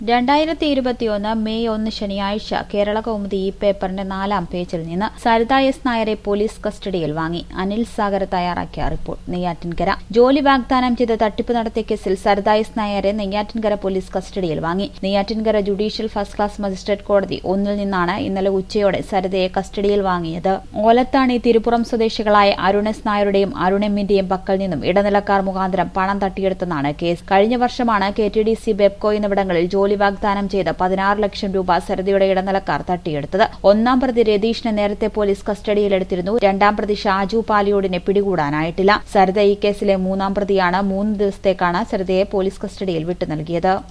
രണ്ടായിരത്തി ഇരുപത്തിയൊന്ന് മെയ് ഒന്ന് ശനിയാഴ്ച കേരള കൗമുദി ഈ പേപ്പറിന്റെ നാലാം പേജിൽ നിന്ന് സരിത എസ് നായരെ പോലീസ് കസ്റ്റഡിയിൽ വാങ്ങി അനിൽ സാഗർ തയ്യാറാക്കിയ റിപ്പോർട്ട് നെയ്യാറ്റിൻകര ജോലി വാഗ്ദാനം ചെയ്ത് തട്ടിപ്പ് നടത്തിയ കേസിൽ സരിത എസ് നായരെ നെയ്യാറ്റിൻകര പോലീസ് കസ്റ്റഡിയിൽ വാങ്ങി Neyyattinkara judicial first class magistrate കോടതി ഒന്നിൽ നിന്നാണ് ഇന്നലെ ഉച്ചയോടെ സരിതയെ കസ്റ്റഡിയിൽ വാങ്ങിയത് ഓലത്താണി തിരുപ്പുറം സ്വദേശികളായ അരുൺ എസ് നായരുടെയും അരുൺ എമ്മിന്റെയും പക്കൽ നിന്നും ഇടനിലക്കാർ മുഖാന്തരം പണം തട്ടിയെടുത്തെന്നാണ് കേസ് കഴിഞ്ഞ വർഷമാണ് K T D C Bevco എന്നിവിടങ്ങളിൽ ജോലി വാഗ്ദാനം ചെയ്ത് പതിനാറ് ലക്ഷം രൂപ സരിതയുടെ ഇടനിലക്കാർ തട്ടിയെടുത്തത് ഒന്നാം പ്രതി രതീഷിനെ നേരത്തെ പോലീസ് കസ്റ്റഡിയിലെടുത്തിരുന്നു രണ്ടാം പ്രതി ഷാജു പാലിയോടിനെ പിടികൂടാനായിട്ടില്ല സരിത ഈ കേസിലെ മൂന്നാം പ്രതിയാണ് മൂന്ന് ദിവസത്തേക്കാണ് സരിതയെ പോലീസ് കസ്റ്റഡിയിൽ വിട്ടു നൽകിയത്